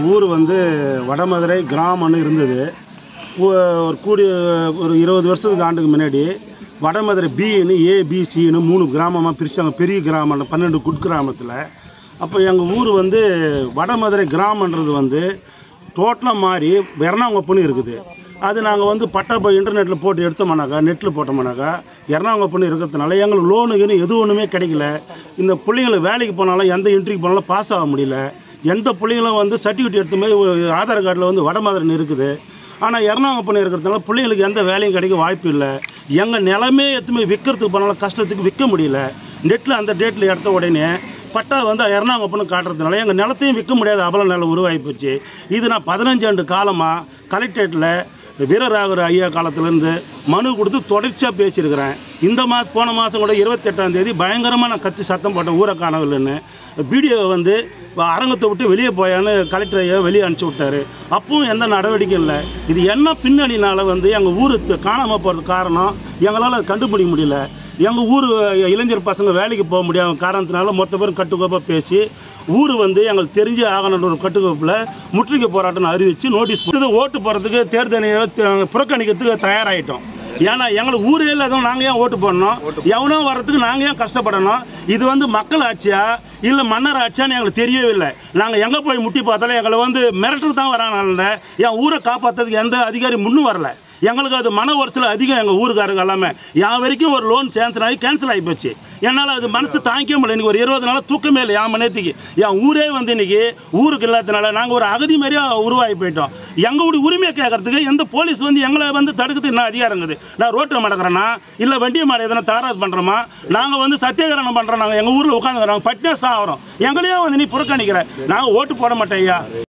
ஊர் வந்து வடமதுரை கிராமம்னு இருந்தது ஒ- ஒரு கூடிய ஒரு இருபது வருஷத்துக்கு ஆண்டுக்கு முன்னாடி வடமதுரை பின்னு ஏபிசின்னு மூணு கிராமமாக பிரித்தாங்க பெரிய கிராமம் பன்னெண்டு குட்கிராமத்தில் அப்போ எங்கள் ஊர் வந்து வடமதுரை கிராமன்றது வந்து டோட்டலாக மாறி எர்ணாகுப்பம்னு இருக்குது அது நாங்கள் வந்து பட்டா போய் இன்டர்நெட்டில் போட்டு எடுத்தோம்னாக்கா நெட்டில் போட்டோம்னாக்கா எர்ணாகுப்பம்னு இருக்கிறதுனால எங்களுக்கு லோனுக்குன்னு எது ஒன்றுமே கிடைக்கல இந்த பிள்ளைங்களுக்கு வேலைக்கு போனாலும் எந்த இன்ட்ரிக்கு போனாலும் பாஸ் ஆக முடியல எந்த பிள்ளைங்களும் வந்து சர்டிஃபிகேட் எடுத்து போய் ஒரு ஆதார் கார்டில் வந்து வடமதுரைன்னு இருக்குது ஆனால் எர்ணாகுப்பம் இருக்கிறதுனால பிள்ளைங்களுக்கு எந்த வேலையும் கிடைக்க வாய்ப்பு இல்லை எங்கள் நிலமே எத்துமே விற்கிறதுக்கு போனாலும் கஷ்டத்துக்கு விற்க முடியல நெட்டில் அந்த டேட்டில் எடுத்த உடனே பட்டா வந்து எர்ணாகுப்பம்னு காட்டுறதுனால எங்கள் நிலத்தையும் விற்க முடியாத அவல நிலம் உருவாகி போச்சு இது நான் பதினஞ்சு ஆண்டு காலமாக கலெக்டரேட்டில் வீரராகவர் ஐயா காலத்துலேருந்து மனு கொடுத்து தொடர்ச்சியாக பேசியிருக்கிறேன் இந்த மாதம் போன மாதம் கூட இருபத்தெட்டாம் தேதி பயங்கரமாக நான் கத்தி சத்தம் போட்டேன் ஊரை காணவில்லைன்னு வீடியோ வந்து அரங்கத்தை விட்டு வெளியே போயான்னு கலெக்டர் ஐயா வெளியே அனுப்பிச்சி விட்டாரு அப்பவும் எந்த நடவடிக்கையும் இல்லை இது என்ன பின்னணினால வந்து எங்கள் ஊர் காணாமல் போகிறதுக்கு காரணம் எங்களால் அதை கண்டுபிடிக்க முடியல எங்கள் ஊர் இளைஞர் பசங்க வேலைக்கு போக முடியாத காரணத்தினால மொத்த பேரும் கட்டுக்கோப்பாக பேசி ஊர் வந்து எங்களுக்கு தெரிஞ்சு ஆகணுன்ற ஒரு கட்டுக்கோப்பில் முற்றுகை போராட்டம் அறிவித்து நோட்டீஸ் போட்டு ஓட்டு போகிறதுக்கு தேர்தலை புறக்கணிக்கிறதுக்கு தயாராகிட்டோம் ஏன்னா எங்களுக்கு ஊரே இல்லாதவங்க நாங்கள் ஏன் ஓட்டு போடணும் எவனோ வர்றதுக்கு நாங்கள் ஏன் கஷ்டப்படணும் இது வந்து மக்கள் ஆட்சியா இல்லை மன்னர் ஆட்சியான்னு எங்களுக்கு தெரியவே இல்லை நாங்கள் எங்கே போய் முட்டி பார்த்தாலும் எங்களை வந்து மிரட்டு தான் வராங்க என் ஊரை காப்பாற்றுறதுக்கு எந்த அதிகாரி முன்னும் வரல எங்களுக்கு அது மன உரசல் அதிகம் எங்கள் ஊருக்காரங்க எல்லாமே என் வரைக்கும் ஒரு லோன் சேங்ஷன் ஆகி கேன்சல் ஆகி போச்சு என்னால் அது மனசு தாங்கிக்க முடியல இன்னைக்கு ஒரு இருபது நாள் தூக்கமே இல்லை என் மனத்துக்கு என் ஊரே வந்து இன்னைக்கு ஊருக்கு இல்லாததுனால நாங்கள் ஒரு அகதி மாதிரியே உருவாகி போயிட்டோம் எங்களுடைய உரிமையை கேட்கறதுக்கு எந்த போலீஸ் வந்து எங்களை வந்து தடுக்கிறதுக்கு என்ன அதிகாரம் இருக்குது நான் ரோட்டில் மடக்கிறேன்னா இல்லை வண்டியை மாட எதனா தகராறு பண்ணுறோமா நாங்கள் வந்து சத்தியாகிரகம் பண்ணுறோம் நாங்கள் எங்கள் ஊரில் உட்காந்துக்கிறோம் பட்டினா சாகிறோம் எங்களையே வந்து நீ புறக்கணிக்கிற நாங்கள் ஓட்டு போட மாட்டேன் ஐயா